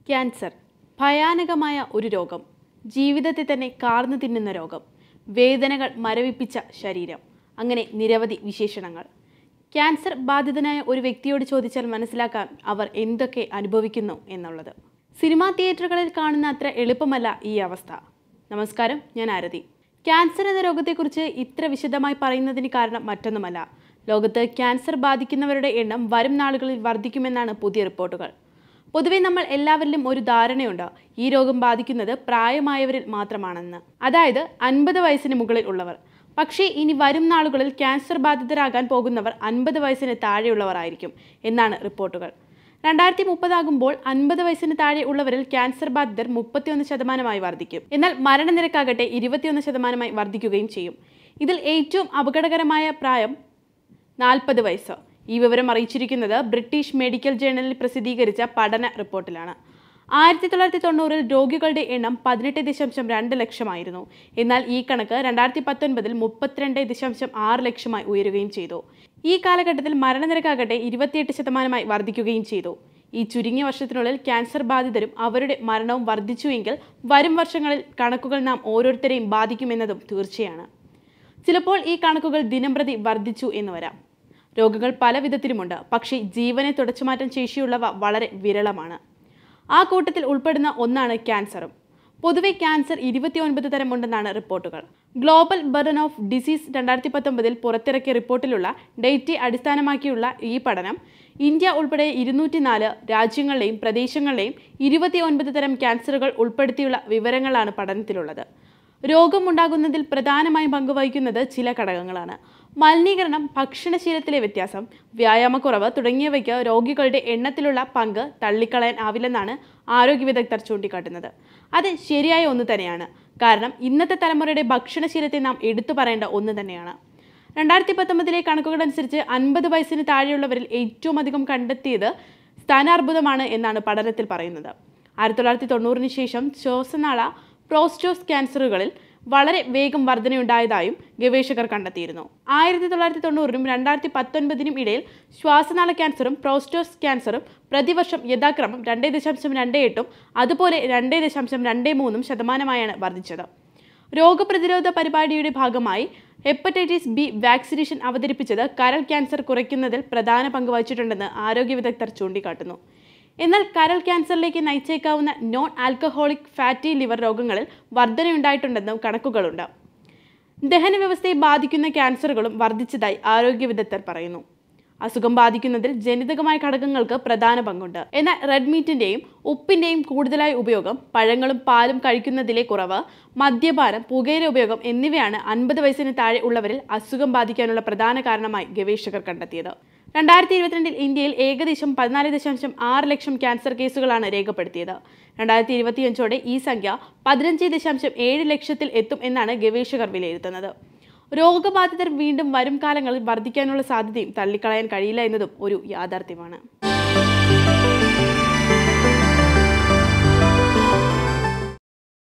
cancer ഭയാനകമായ ഒരു രോഗം ജീവിതത്തെ തന്നെ കാർന്നു തിന്നുന്ന രോഗം വേദനകൾ മരവിപ്പിച്ച ശരീരം അങ്ങനെ നിരവധി വിശേഷണങ്ങൾ ക്യാൻസർ ബാധിതനായ ഒരു വ്യക്തിയോട് ചോദിച്ചാൽ മനസ്സിലാക്കാൻ അവർ എന്തൊക്കെ അനുഭവിക്കുന്നു എന്നുള്ളത് സിനിമാ തിയേറ്ററുകളിൽ കാണുന്ന അത്ര എളുപ്പമല്ല ഈ അവസ്ഥ നമസ്കാരം ഞാൻ ആരതി ക്യാൻസർ എന്ന രോഗത്തെക്കുറിച്ച് ഇത്ര വിശദമായി പറയുന്നതിന് കാരണം മറ്റൊന്നുമല്ല ലോകത്ത് ക്യാൻസർ ബാധിക്കുന്നവരുടെ എണ്ണം വരും നാളുകളിൽ വർദ്ധിക്കുമെന്നാണ് പുതിയ റിപ്പോർട്ടുകൾ പൊതുവെ നമ്മൾ എല്ലാവരിലും ഒരു ധാരണയുണ്ട് ഈ രോഗം ബാധിക്കുന്നത് പ്രായമായവരിൽ മാത്രമാണെന്ന് അതായത് അൻപത് വയസ്സിന് മുകളിൽ ഉള്ളവർ പക്ഷേ ഇനി വരും നാളുകളിൽ ക്യാൻസർ ബാധിതരാകാൻ പോകുന്നവർ അൻപത് വയസ്സിന് താഴെയുള്ളവർ ആയിരിക്കും എന്നാണ് റിപ്പോർട്ടുകൾ രണ്ടായിരത്തി മുപ്പതാകുമ്പോൾ അൻപത് വയസ്സിന് താഴെ ഉള്ളവരിൽ ക്യാൻസർ ബാധിതർ മുപ്പത്തിയൊന്ന് ശതമാനമായി വർദ്ധിക്കും എന്നാൽ മരണനിരക്കാകട്ടെ ഇരുപത്തിയൊന്ന് ശതമാനമായി വർദ്ധിക്കുകയും ചെയ്യും ഇതിൽ ഏറ്റവും അപകടകരമായ പ്രായം നാൽപ്പത് വയസ്സ് ഈ വിവരം അറിയിച്ചിരിക്കുന്നത് ബ്രിട്ടീഷ് മെഡിക്കൽ ജേണലിൽ പ്രസിദ്ധീകരിച്ച പഠന റിപ്പോർട്ടിലാണ് ആയിരത്തി തൊള്ളായിരത്തി തൊണ്ണൂറിൽ രോഗികളുടെ എണ്ണം പതിനെട്ട് ദശാംശം രണ്ട് ലക്ഷമായിരുന്നു എന്നാൽ ഈ കണക്ക് രണ്ടായിരത്തി പത്തൊൻപതിൽ മുപ്പത്തിരണ്ട് ദശാംശം ആറ് ലക്ഷമായി ഉയരുകയും ചെയ്തു ഈ കാലഘട്ടത്തിൽ മരണനിരക്കാകട്ടെ ഇരുപത്തിയെട്ട് ശതമാനമായി വർദ്ധിക്കുകയും ചെയ്തു ഈ ചുരുങ്ങിയ വർഷത്തിനുള്ളിൽ ക്യാൻസർ ബാധിതരും അവരുടെ മരണവും വർദ്ധിച്ചുവെങ്കിൽ വരും വർഷങ്ങളിൽ കണക്കുകൾ നാം ഓരോരുത്തരെയും ബാധിക്കുമെന്നതും തീർച്ചയാണ് ചിലപ്പോൾ ഈ കണക്കുകൾ ദിനംപ്രതി വർദ്ധിച്ചു എന്ന് വരാം രോഗങ്ങൾ പല വിധത്തിലുമുണ്ട് പക്ഷേ ജീവനെ തുടച്ചുമാറ്റാൻ ശേഷിയുള്ളവ വളരെ വിരളമാണ് ആ കൂട്ടത്തിൽ ഉൾപ്പെടുന്ന ഒന്നാണ് ക്യാൻസറും പൊതുവെ ക്യാൻസർ ഇരുപത്തിയൊൻപത് തരമുണ്ടെന്നാണ് റിപ്പോർട്ടുകൾ ഗ്ലോബൽ ബർഡൻ ഓഫ് ഡിസീസ് രണ്ടായിരത്തി പത്തൊമ്പതിൽ പുറത്തിറക്കിയ റിപ്പോർട്ടിലുള്ള ഡേറ്റയെ അടിസ്ഥാനമാക്കിയുള്ള ഈ പഠനം ഇന്ത്യ ഉൾപ്പെടെ ഇരുന്നൂറ്റിനാല് രാജ്യങ്ങളിലെയും പ്രദേശങ്ങളിലെയും ഇരുപത്തിയൊൻപത് തരം ക്യാൻസറുകൾ ഉൾപ്പെടുത്തിയുള്ള വിവരങ്ങളാണ് പഠനത്തിലുള്ളത് രോഗമുണ്ടാകുന്നതിൽ പ്രധാനമായും പങ്കുവഹിക്കുന്നത് ചില ഘടകങ്ങളാണ് മലിനീകരണം ഭക്ഷണശീലത്തിലെ വ്യത്യാസം വ്യായാമക്കുറവ് തുടങ്ങിയവയ്ക്ക് രോഗികളുടെ എണ്ണത്തിലുള്ള പങ്ക് തള്ളിക്കളയാൻ ആവില്ലെന്നാണ് ആരോഗ്യ വിദഗ്ധർ ചൂണ്ടിക്കാട്ടുന്നത് അത് ശരിയായ ഒന്ന് തന്നെയാണ് കാരണം ഇന്നത്തെ തലമുറയുടെ ഭക്ഷണശീലത്തെ നാം എടുത്തു പറയേണ്ട ഒന്ന് തന്നെയാണ് രണ്ടായിരത്തി പത്തൊമ്പതിലെ കണക്കുകളനുസരിച്ച് അൻപത് വയസ്സിന് താഴെയുള്ളവരിൽ ഏറ്റവും അധികം കണ്ടെത്തിയത് സ്ഥാനാർബുദമാണ് എന്നാണ് പഠനത്തിൽ പറയുന്നത് ആയിരത്തി തൊള്ളായിരത്തി തൊണ്ണൂറിന് ശേഷം ശ്വാസനാള പ്രോസ്റ്റോസ് ക്യാൻസറുകളിൽ വളരെ വേഗം വർധനയുണ്ടായതായും ഗവേഷകർ കണ്ടെത്തിയിരുന്നു ആയിരത്തി തൊള്ളായിരത്തി തൊണ്ണൂറിനും രണ്ടായിരത്തി പത്തൊൻപതിനും ഇടയിൽ ശ്വാസനാള ക്യാൻസറും പ്രോസ്റ്റോസ് ക്യാൻസറും പ്രതിവർഷം യഥാക്രമം രണ്ട് ദശാംശം രണ്ട് എട്ടും അതുപോലെ രണ്ട് ദശാംശം രണ്ട് മൂന്നും ശതമാനമായാണ് വർദ്ധിച്ചത് രോഗപ്രതിരോധ പരിപാടിയുടെ ഭാഗമായി ഹെപ്പറ്റൈറ്റിസ് ബി വാക്സിനേഷൻ അവതരിപ്പിച്ചത് കരൾ ക്യാൻസർ കുറയ്ക്കുന്നതിൽ പ്രധാന പങ്ക് വഹിച്ചിട്ടുണ്ടെന്ന് ആരോഗ്യ വിദഗ്ധർ ചൂണ്ടിക്കാട്ടുന്നു എന്നാൽ കരൾ ക്യാൻസറിലേക്ക് നയിച്ചേക്കാവുന്ന നോൺ ആൽക്കഹോളിക് ഫാറ്റി ലിവർ രോഗങ്ങളിൽ വർധനയുണ്ടായിട്ടുണ്ടെന്നും കണക്കുകളുണ്ട് ദഹന വ്യവസ്ഥയെ ബാധിക്കുന്ന ക്യാൻസറുകളും വർദ്ധിച്ചതായി ആരോഗ്യ വിദഗ്ധർ പറയുന്നു അസുഖം ബാധിക്കുന്നതിൽ ജനിതകമായ ഘടകങ്ങൾക്ക് പ്രധാന പങ്കുണ്ട് എന്നാൽ റെഡ് മീറ്റിന്റെയും ഉപ്പിന്റെയും കൂടുതലായ ഉപയോഗം പഴങ്ങളും പാലും കഴിക്കുന്നതിലെ കുറവ് മദ്യപാനം പുകയില ഉപയോഗം എന്നിവയാണ് അൻപത് വയസ്സിന് താഴെ ഉള്ളവരിൽ അസുഖം ബാധിക്കാനുള്ള പ്രധാന കാരണമായി ഗവേഷകർ കണ്ടെത്തിയത് രണ്ടായിരത്തി ഇരുപത്തിരണ്ടിൽ ഇന്ത്യയിൽ ഏകദേശം പതിനാല് ദശാംശം ആറ് ലക്ഷം ക്യാൻസർ കേസുകളാണ് രേഖപ്പെടുത്തിയത് രണ്ടായിരത്തി ഇരുപത്തിയഞ്ചോടെ ഈ സംഖ്യ പതിനഞ്ച് ദശാംശം ഏഴ് ലക്ഷത്തിൽ എത്തും എന്നാണ് ഗവേഷകർ വിലയിരുത്തുന്നത് രോഗബാധിതർ വീണ്ടും വരും കാലങ്ങളിൽ വർദ്ധിക്കാനുള്ള സാധ്യതയും തള്ളിക്കളയാൻ കഴിയില്ല എന്നതും ഒരു യാഥാർത്ഥ്യമാണ്